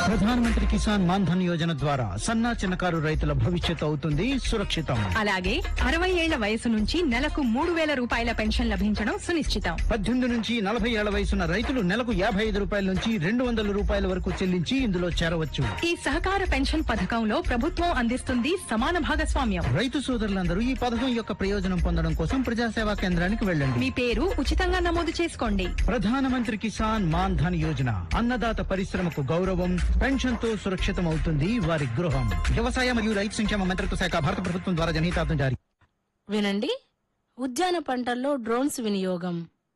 ప్రధానమంత్రి కిసాన్ మాన్ ధన్ యోజన ద్వారా సన్నా చిన్నకారు రైతుల భవిష్యత్తు అవుతుంది సురక్షితం అలాగే అరవై ఏళ్ల వయసు నుంచి నెలకు మూడు వేల రూపాయల పెన్షన్ లభించడం సునిశ్చితం పద్దెనిమిది నుంచి నలభై ఏళ్ల వయసున్న రైతులు నెలకు యాభై ఐదు రూపాయల నుంచి రెండు వందల రూపాయల వరకు చెల్లించి ఇందులో చేరవచ్చు ఈ సహకార పెన్షన్ పథకంలో ప్రభుత్వం అందిస్తుంది సమాన భాగస్వామ్యం రైతు సోదరులందరూ ఈ పథకం యొక్క ప్రయోజనం పొందడం కోసం ప్రజాసేవా కేంద్రానికి వెళ్ళండి మీ పేరు ఉచితంగా నమోదు చేసుకోండి ప్రధానమంత్రి కిసాన్ మాన్ ధన్ యోజన అన్నదాత పరిశ్రమకు గౌరవం పెన్షన్ తో సురక్షితం అవుతుంది వారి గృహం వ్యవసాయ మరియు రైతు సంక్షేమ మంత్రిత్వ శాఖ భారత ప్రభుత్వం ద్వారా జనహితార్థం జారీ వినండి ఉద్యాన పంటల్లో డ్రోన్స్ వినియోగం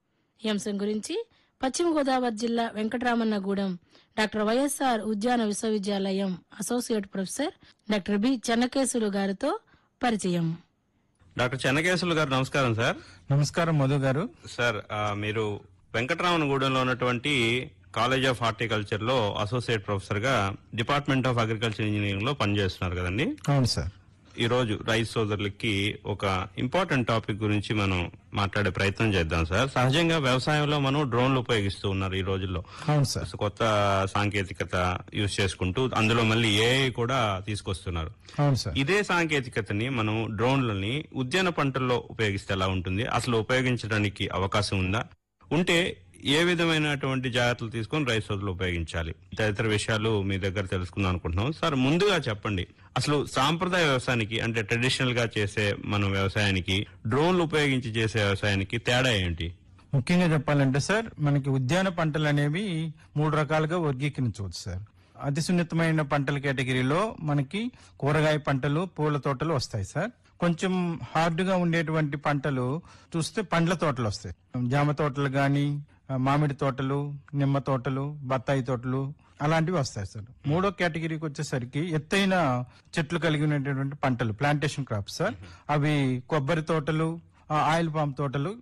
ఈ అంశం గురించి పశ్చిమ గోదావరి జిల్లా వెంకటరామన్నగూడెం డాక్టర్ వైఎస్ఆర్ ఉద్యాన విశ్వవిద్యాలయం associate professor doctor B Chennakesulu గారితో పరిచయం డాక్టర్ చెన్నకేశవులు గారు నమస్కారం సార్ నమస్కారం మధు గారు సార్ ఆ, మీరు వెంకటరామనగూడెంలో ఉన్నటువంటి కాలేజ్ ఆఫ్ హార్టికల్చర్ లో అసోసియేట్ ప్రొఫెసర్ గా డిపార్ట్మెంట్ ఆఫ్ అగ్రికల్చర్ ఇంజనీరింగ్ లో పనిచేస్తున్నారు కదండి అవును సార్ ఈ రోజు రైతు సోదరులకి ఒక ఇంపార్టెంట్ టాపిక్ గురించి మనం మాట్లాడే ప్రయత్నం చేద్దాం సార్ సహజంగా వ్యవసాయంలో మనం డ్రోన్లు ఉపయోగిస్తూ ఉన్నారు ఈ రోజుల్లో అవును సార్ కొత్త సాంకేతికత యూజ్ చేసుకుంటూ అందులో మళ్ళీ ఏఐ కూడా తీసుకొస్తున్నారు అవును సార్ ఇదే సాంకేతికతని మనం డ్రోన్లని ఉద్యాన పంటల్లో ఉపయోగిస్తే ఎలా ఉంటుంది అసలు ఉపయోగించడానికి అవకాశం ఉందా ఉంటే ఏ విధమైనటువంటి జాగ్రత్తలు తీసుకొని రైతు సోదరులు ఉపయోగించాలి తదితర విషయాలు మీ దగ్గర తెలుసుకుందాం అనుకుంటున్నాం సార్ ముందుగా చెప్పండి అసలు సాంప్రదాయ వ్యవసాయానికి అంటే ట్రెడిషనల్ గా చేసే మన వ్యవసాయానికి డ్రోన్లు ఉపయోగించి చేసే వ్యవసాయానికి తేడా ఏంటి ముఖ్యంగా చెప్పాలంటే సార్ మనకి ఉద్యాన పంటలు అనేవి మూడు రకాలుగా వర్గీకరించవచ్చు సార్ అతి సున్నితమైన పంటల కేటగిరీలో మనకి కూరగాయ పంటలు పూల తోటలు వస్తాయి సార్ కొంచెం హార్డ్ గా ఉండేటువంటి పంటలు చూస్తే పండ్ల తోటలు వస్తాయి జామ తోటలు గాని ఆ, మామిడి తోటలు నిమ్మ తోటలు బత్తాయి తోటలు అలాంటివి వస్తాయి సార్ మూడో కేటగిరీకి వచ్చేసరికి ఎత్తైన చెట్లు కలిగి ఉన్నటువంటి పంటలు ప్లాంటేషన్ క్రాప్స్ సార్ అవి కొబ్బరి తోటలు ఆ, ఆయిల్ పామ్ తోటలు